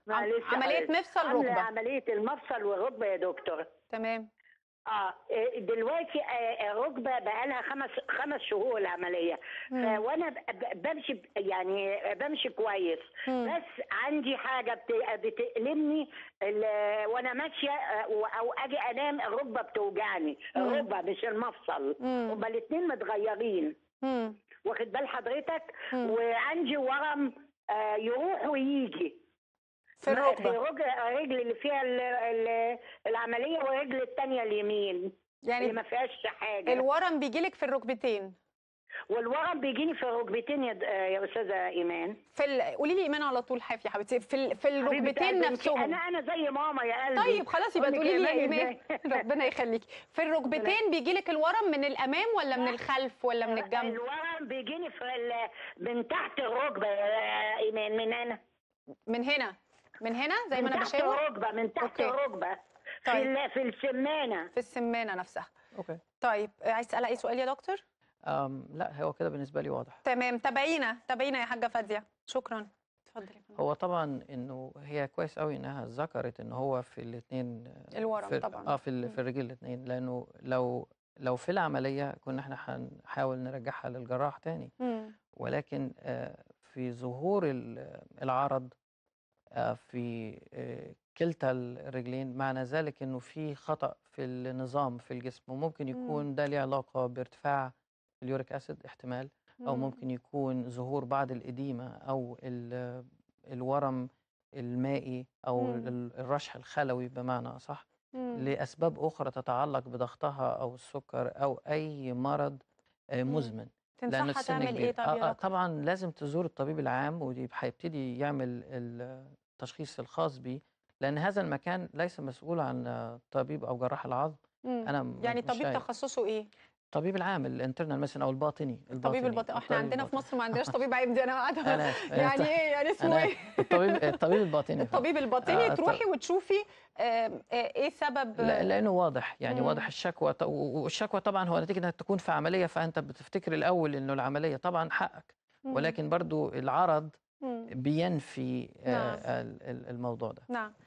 ما لسه عمليه قايل. مفصل عاملة ركبه عمليه المفصل والركبه يا دكتور تمام اه إيه، دلوقتي آه، الركبه بقى لها خمس خمس شهور العمليه مم. ف- وانا ب- ب- بمشي ب- يعني بمشي كويس مم. بس عندي حاجه بت- بتألمني ال- وانا ماشيه آه، و- او اجي انام الركبه بتوجعني مم. الركبه مش المفصل مم. هما الاثنين متغيرين مم. واخد بال حضرتك مم. وعندي ورم آه، يروح ويجي في في الركبه رجل الرجل اللي فيها ال- ال- العمليه والرجل الثانيه اليمين اللي يعني ما فيهاش حاجه الورم بيجيلك في الركبتين والورم بيجيني في الركبتين يا د- يا استاذه ايمان في ال... قولي لي ايمان على طول حافي يا حبيبتي في ال... في حبيبة الركبتين قلبي، نفسهم انا انا زي ماما يا قلبي طيب خلاص يبقى أقول لك تقولي لي يا إيمان ايمان إزاي؟ ربنا يخليكي في الركبتين بيجيلك الورم من الامام ولا من لا. الخلف ولا من الجنب الورم بيجيني في ال- من تحت الركبه يا ايمان من هنا من هنا من هنا زي ما من انا تحت بشاور الركبه من تحت أوكي. الركبه في طيب. ال- في السمانه في السمانه نفسها اوكي طيب عايز تسال اي سؤال يا دكتور أم لا هو كده بالنسبه لي واضح تمام تابعينا تابعينا يا حاجه فاديه شكرا اتفضلي يا فندم. هو طبعا انه هي كويس قوي انها ذكرت ان هو في الاثنين الورم في طبعاً. اه في ال- مم. في الرجل الاثنين لانه لو لو في العمليه كنا احنا هنحاول نرجعها للجراح تاني مم. ولكن آه، في ظهور ال- العرض آه، في آه، كلتا الرجلين معنى ذلك انه في خطأ في النظام في الجسم وممكن مم. يكون ده ليه علاقة بارتفاع اليوريك اسيد احتمال او مم. ممكن يكون ظهور بعض الإديمة او ال- الورم المائي او مم. ال- الرشح الخلوي بمعنى اصح مم. لاسباب اخرى تتعلق بضغطها او السكر او اي مرض آه، مم. مزمن لأن تنصحها السن تعمل كبير. ايه طب آه، يا آه، دكتور طبعا لازم تزور الطبيب العام وهيبتدي يعمل التشخيص الخاص به لان هذا المكان ليس مسؤول عن آه، طبيب او جراح العظم مم. انا م- يعني مش طبيب شايف. تخصصه ايه الطبيب العام الانترنال مثلا او الباطني الطبيب الباطني احنا الطبيب عندنا في الباطني. مصر ما عندناش طبيب عام دي انا قاعده انا آسف. يعني ايه يعني اسمه انا ايه الطبيب الطبيب الباطني الطبيب الباطني آه، تروحي وتشوفي آم، آه، ايه سبب لا- لانه واضح يعني مم. واضح الشكوى ط- و- والشكوى طبعا هو نتيجه انك تكون في عمليه فانت بتفتكر الاول انه العمليه طبعا حقك مم. ولكن برضو العرض مم. بينفي آه، نعم. ال- ال- الموضوع ده نعم